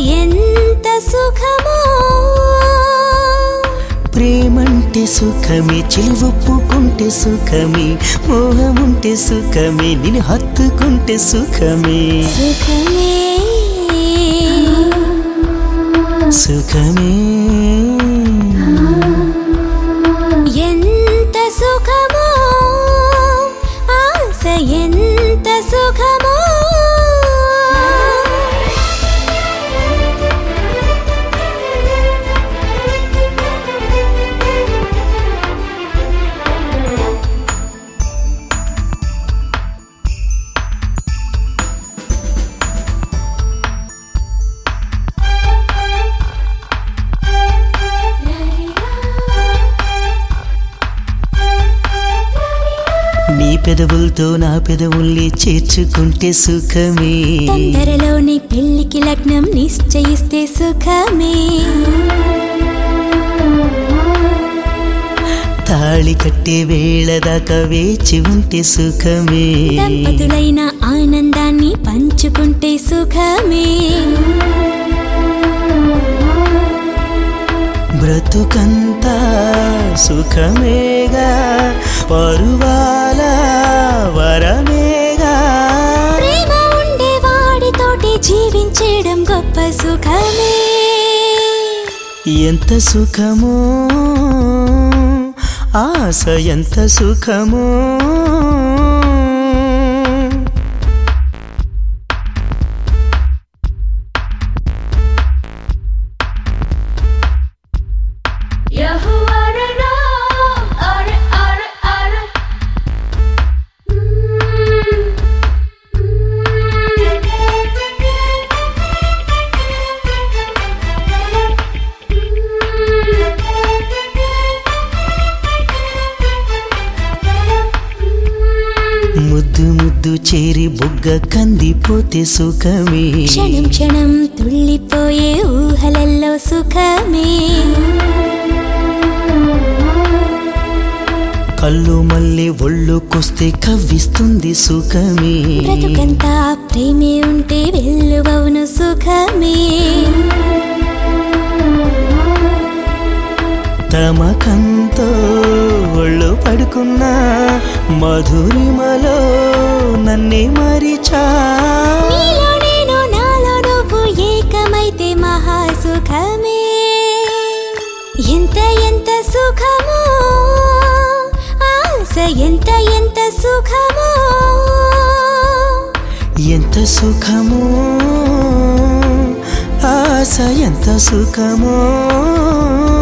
ఎంత సుఖమో ప్రేమంటే సుఖమే చిలువొప్పుకుంటే సుఖమే మోహముంటే సుఖమే నిన్ను హత్తుకుంటే సుఖమే సుఖమే సుఖమే ఎంత సుఖమో ఆశ ఎంత సుఖమో నీ పెదవులతో నా పెదవుల్ని చేర్చుకుంటే సుఖమే తొందరలోని పెళ్లికి లగ్నం నిశ్చయిస్తే సుఖమే తాళి కట్టే వేళ దాకా వేచి ఉంటే సుఖమే దంపతులైన ఆనందాన్ని పంచుకుంటే సుఖమే బ్రతుకంతా సుఖమేగా పరువాల వరమేగా ప్రేమ ఉండే వాడితోటి జీవించడం గొప్ప సుఖమే ఎంత సుఖమో ఆశ ఎంత సుఖమో ముద్దు ముద్దు చేరి బొగ్గ కందిపోతే సుఖమే క్షణం క్షణం తుళ్ళిపోయే ఊహలల్లో సుఖమే కళ్ళు మళ్ళీ ఒళ్ళుకొస్తే కవ్విస్తుంది సుఖమే బ్రతుకంతా ప్రేమే ఉంటే వెల్లువవును సుఖమే తమకంతో ఒళ్ళు పడుకున్నా మధురిమలో నన్నే మరిచా నీలో నేను నాలో నువ్వు ఏకమైతే మహా సుఖమే ఎంత ఎంత సుఖమో ఆశ ఎంత ఎంత సుఖమో ఎంత సుఖమో ఆశ ఎంత సుఖమో